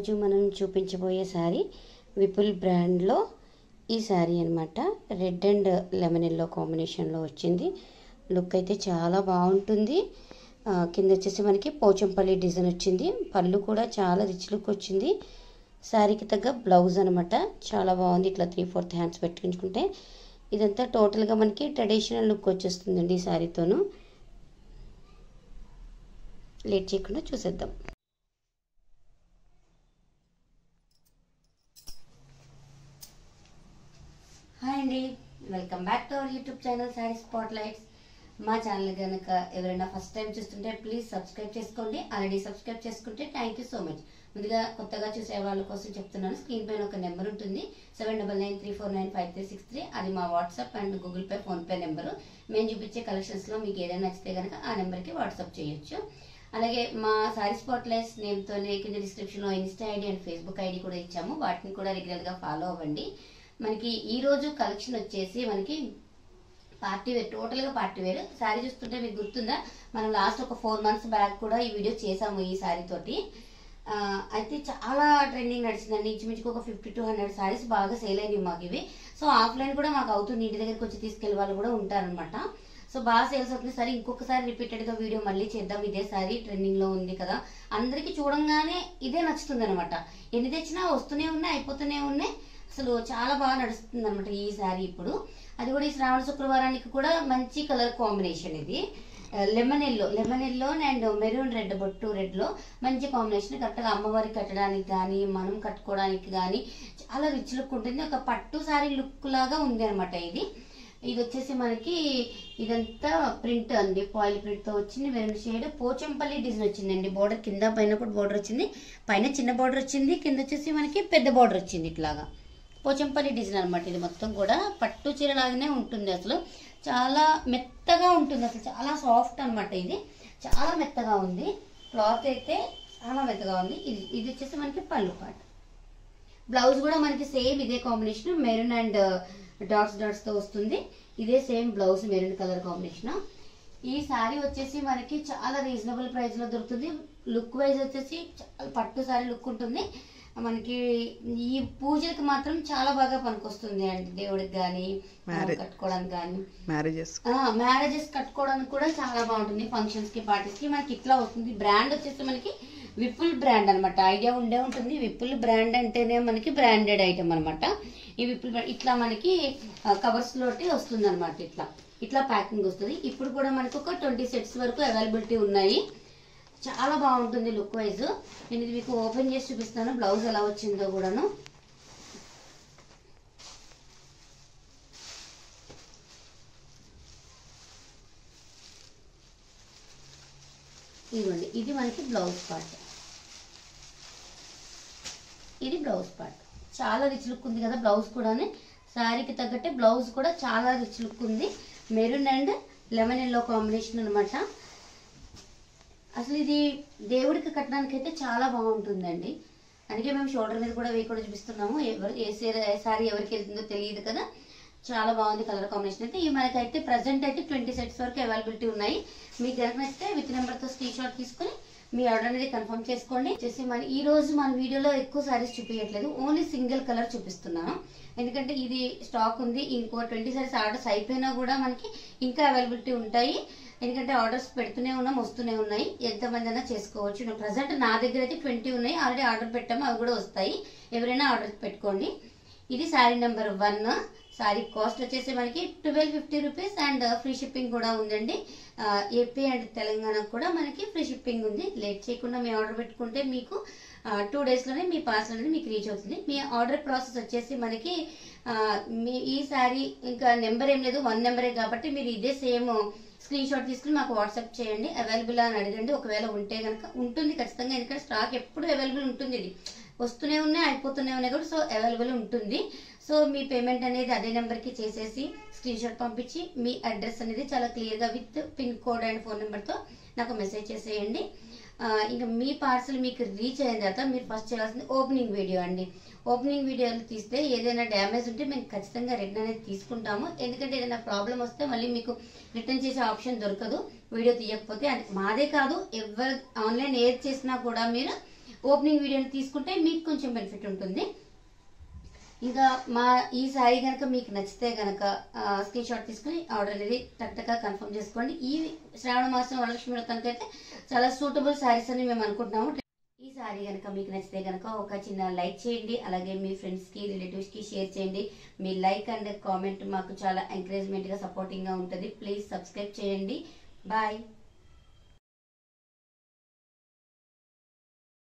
ఈరోజు మనం చూపించబోయే శారీ విపుల్ బ్రాండ్లో ఈ శారీ అనమాట రెడ్ అండ్ లెమన్ ఎల్లో కాంబినేషన్లో వచ్చింది లుక్ అయితే చాలా బాగుంటుంది ఆ, కింద వచ్చేసి మనకి పోచంపల్లి డిజైన్ వచ్చింది పళ్ళు కూడా చాలా రిచ్ లుక్ వచ్చింది శారీకి తగ్గ బ్లౌజ్ అనమాట చాలా బాగుంది ఇట్లా త్రీ ఫోర్త్ హ్యాండ్స్ పెట్టించుకుంటే ఇదంతా టోటల్గా మనకి ట్రెడిషనల్ లుక్ వచ్చేస్తుందండి ఈ శారీతోనూ లేట్ చేయకుండా చూసేద్దాం హాయ్ అండి welcome back to our YouTube channel sari spotlights మా ఛానల్ కనుక ఎవరైనా ఫస్ట్ టైం చూస్తుంటే ప్లీజ్ సబ్స్క్రైబ్ చేసుకోండి ఆల్రెడీ సబ్స్క్రైబ్ చేసుకుంటే థ్యాంక్ యూ సో మచ్ ముందుగా కొత్తగా చూసే వాళ్ళ కోసం చెప్తున్నాను స్క్రీన్ పైన ఒక నెంబర్ ఉంటుంది seven double nine three four nine five three six three అది మా WhatsApp and Google Pay PhonePe number మేము చూపించే కలెక్షన్స్లో మీకు ఏదైనా నచ్చితే కనుక ఆ నెంబర్కి వాట్సాప్ చేయొచ్చు అలాగే మా సారీ స్పాట్ లైట్స్ నేమ్తోనే కింద డిస్క్రిప్షన్లో Insta ID and Facebook ID కూడా ఇచ్చాము వాటిని కూడా రెగ్యులర్గా ఫాలో అవ్వండి మనకి ఈ రోజు కలెక్షన్ వచ్చేసి మనకి పార్టీ వేర్ టోటల్ గా పార్టీ వేర్ శారీ చూస్తుంటే మీకు గుర్తుందా మనం లాస్ట్ ఒక ఫోర్ మంత్స్ బ్యాక్ కూడా ఈ వీడియో చేసాము ఈ శారీ తోటి ఆ, అయితే చాలా ట్రెండింగ్ నడిచిందండి ఇంచుమించుకు ఒక ఫిఫ్టీ టూ హండ్రెడ్ శారీస్ బాగా సేల్ అయినాయి మాకు ఇవి సో ఆఫ్లైన్ కూడా మాకు అవుతుంది ఇంటి దగ్గరికి వచ్చి తీసుకెళ్లే వాళ్ళు కూడా ఉంటారనమాట సో బాగా సేల్స్ అవుతుంది సరే ఇంకొకసారి రిపీటెడ్ గా వీడియో మళ్ళీ చేద్దాం ఇదే సారీ ట్రెండింగ్ లో ఉంది కదా అందరికి చూడంగానే ఇదే నచ్చుతుంది అనమాట ఎన్ని తెచ్చినా వస్తూనే ఉన్నాయి అయిపోతూనే ఉన్నాయి అసలు చాలా బాగా నడుస్తుంది అనమాట ఈ శారీ ఇప్పుడు అది కూడా ఈ శ్రావణ శుక్రవారానికి కూడా మంచి కలర్ కాంబినేషన్ ఇది lemon yellow lemon yellow and maroon red బొట్టు రెడ్ లో మంచి కాంబినేషన్ కరెక్ట్ గా అమ్మవారికి కట్టడానికి కానీ మనం కట్టుకోవడానికి కానీ చాలా రిచ్ లుక్ ఉంటుంది ఒక పట్టు శారీ లుక్ లాగా ఉంది అనమాట ఇది ఇది వచ్చేసి మనకి ఇదంతా ప్రింట్ అండి ఫాయిల్ ప్రింట్ తో వచ్చింది మెరూన్ షేడ్ పోచంపల్లి డిజైన్ వచ్చిందండి బోర్డర్ కింద పైన కూడా బోర్డర్ వచ్చింది పైన చిన్న బోర్డర్ వచ్చింది కింద వచ్చేసి మనకి పెద్ద బోర్డర్ వచ్చింది ఇట్లాగా పోచంపల్లి డిజైన్ అనమాట ఇది మొత్తం కూడా పట్టు చీర లాగానే ఉంటుంది అసలు చాలా మెత్తగా ఉంటుంది అసలు చాలా సాఫ్ట్ అన్నమాట ఇది చాలా మెత్తగా ఉంది క్లాత్ అయితే చాలా మెత్తగా ఉంది ఇది ఇది వచ్చేసి మనకి పళ్ళు పాట బ్లౌజ్ కూడా మనకి సేమ్ ఇదే combination maroon and dots dots తో వస్తుంది ఇదే same blouse maroon colour combination ఈ శారీ వచ్చేసి మనకి చాలా రీజనబుల్ ప్రైస్ లో దొరుకుతుంది లుక్ వైజ్ వచ్చేసి చాలా పట్టు శారీ లుక్ ఉంటుంది మనకి ఈ పూజలకు మాత్రం చాలా బాగా పనికొస్తుంది అండి దేవుడికి కానీ Marriage. కట్టుకోవడానికి కానీ మ్యారేజెస్ మ్యారేజెస్ కట్టుకోవడానికి కూడా చాలా బాగుంటుంది ఫంక్షన్స్ కి పార్టీస్ కి మనకి ఇట్లా వస్తుంది బ్రాండ్ వచ్చేసి మనకి విపుల్ బ్రాండ్ అన్నమాట ఐడియా ఉండే ఉంటుంది విపుల్ బ్రాండ్ అంటేనే మనకి బ్రాండెడ్ ఐటమ్ అన్నమాట ఈ విపుల్ brand- ఇట్లా మనకి కవర్స్ లోటి వస్తుంది అనమాట ఇట్లా ఇట్లా ప్యాకింగ్ వస్తుంది ఇప్పుడు కూడా మనకి ఒక ట్వంటీ సెట్స్ వరకు అవైలబిలిటీ ఉన్నాయి చాలా బాగుంటుంది లుక్ వైజ్ నేను ఇది మీకు ఓపెన్ చేసి చూపిస్తాను బ్లౌజ్ ఎలా వచ్చిందో కూడాను ఇదిగోండి ఇది మనకి బ్లౌజ్ పార్ట్ ఇది బ్లౌజ్ పార్ట్ చాలా రిచ్ లుక్ ఉంది కదా బ్లౌజ్ కూడానే శారీకి తగ్గట్టే బ్లౌజ్ కూడా చాలా రిచ్ లుక్ ఉంది maroon and lemon yellow combination అన్నమాట అసలు ఇది దేవుడికి కట్టడానికి అయితే చాలా బాగుంటుందండి అందుకే మేము షోల్డర్ మీద కూడా వేయి కూడా చూపిస్తున్నాము ఎవరు ఏ సీర ఏ సారీ ఎవరికి వెళ్తుందో తెలియదు కదా చాలా బాగుంది కలర్ కాంబినేషన్ అయితే ఇవి మనకైతే ప్రజెంట్ అయితే ట్వంటీ సెట్స్ వరకు అవైలబిలిటీ ఉన్నాయి మీకు కనుక నచ్చితే విత్ నెంబర్తో స్క్రీన్ షాట్ తీసుకొని మీ ఆర్డర్ అనేది కన్ఫర్మ్ చేసుకోండి వచ్చేసి మన ఈ రోజు మన వీడియోలో ఎక్కువ సారీస్ చూపించట్లేదు ఓన్లీ సింగిల్ కలర్ చూపిస్తున్నాను ఎందుకంటే ఇది స్టాక్ ఉంది ఇంకో ట్వంటీ సారీస్ ఆర్డర్స్ అయిపోయినా కూడా మనకి ఇంకా అవైలబిలిటీ ఉంటాయి ఎందుకంటే ఆర్డర్స్ పెడుతూనే ఉన్నాం వస్తూనే ఉన్నాయి ఎంతమంది అయినా చేసుకోవచ్చు ప్రజెంట్ నా దగ్గర అయితే ట్వంటీ ఉన్నాయి ఆల్రెడీ ఆర్డర్ పెట్టాము అవి కూడా వస్తాయి ఎవరైనా ఆర్డర్ పెట్టుకోండి ఇది sari number one sari cost వచ్చేసి మనకి twelve fifty rupees and free shipping కూడా ఉందండి ఏపీ అండ్ తెలంగాణ కూడా మనకి ఫ్రీ షిప్పింగ్ ఉంది లేట్ చేయకుండా మీ ఆర్డర్ పెట్టుకుంటే మీకు టూ డేస్లోనే మీ పార్సల్ అనేది మీకు రీచ్ అవుతుంది మీ ఆర్డర్ ప్రాసెస్ వచ్చేసి మనకి ఆ, మీ ఈ శారీ ఇంకా నెంబర్ ఏం లేదు వన్ నెంబరే కాబట్టి మీరు ఇదే సేమ్ స్క్రీన్ షాట్ తీసుకుని మాకు వాట్సాప్ చేయండి అవైలబుల్ అని అడగండి ఒకవేళ ఉంటే కనుక ఉంటుంది ఖచ్చితంగా ఎందుకంటే స్టాక్ ఎప్పుడు అవైలబుల్ ఉంటుంది ఇది వస్తూనే ఉన్నాయి అయిపోతూనే ఉన్నాయి కూడా సో అవైలబుల్ ఉంటుంది సో మీ పేమెంట్ అనేది అదే నెంబర్కి చేసేసి స్క్రీన్ షాట్ పంపించి మీ అడ్రస్ అనేది చాలా క్లియర్గా with pin code and phone నెంబర్తో నాకు మెసేజ్ చేసేయండి ఆ, ఇంకా మీ పార్సల్ మీకు రీచ్ అయిన తర్వాత మీరు ఫస్ట్ చేయాల్సింది ఓపెనింగ్ వీడియో అండి ఓపెనింగ్ వీడియోలు తీస్తే ఏదైనా డ్యామేజ్ ఉంటే మేము ఖచ్చితంగా రిటర్న్ అనేది తీసుకుంటాము ఎందుకంటే ఏదైనా ప్రాబ్లం వస్తే మళ్ళీ మీకు రిటర్న్ చేసే ఆప్షన్ దొరకదు వీడియో తీయకపోతే అది మాదే కాదు ఎవరు ఆన్లైన్ ఏది చేసినా కూడా మీరు ఓపెనింగ్ వీడియోని తీసుకుంటే మీకు కొంచెం బెనిఫిట్ ఉంటుంది ఇంకా మా ఈ శారీ కనుక మీకు నచ్చితే కనుక స్క్రీన్ షాట్ తీసుకుని ఆర్డర్ అనేది టక్టగా కన్ఫర్మ్ చేసుకోండి ఈ శ్రావణ మాసం వరలక్ష్మి వ్రతానికి అయితే చాలా సూటబుల్ శారీస్ అని మేము అనుకుంటున్నాము ఈ శారీ కనుక మీకు నచ్చితే కనుక ఒక చిన్న లైక్ చేయండి అలాగే మీ ఫ్రెండ్స్ కి రిలేటివ్స్ కి షేర్ చేయండి మీ లైక్ అండ్ కామెంట్ మాకు చాలా ఎంకరేజ్మెంట్ గా సపోర్టింగ్ గా ఉంటుంది ప్లీజ్ సబ్స్క్రైబ్ చేయండి బాయ్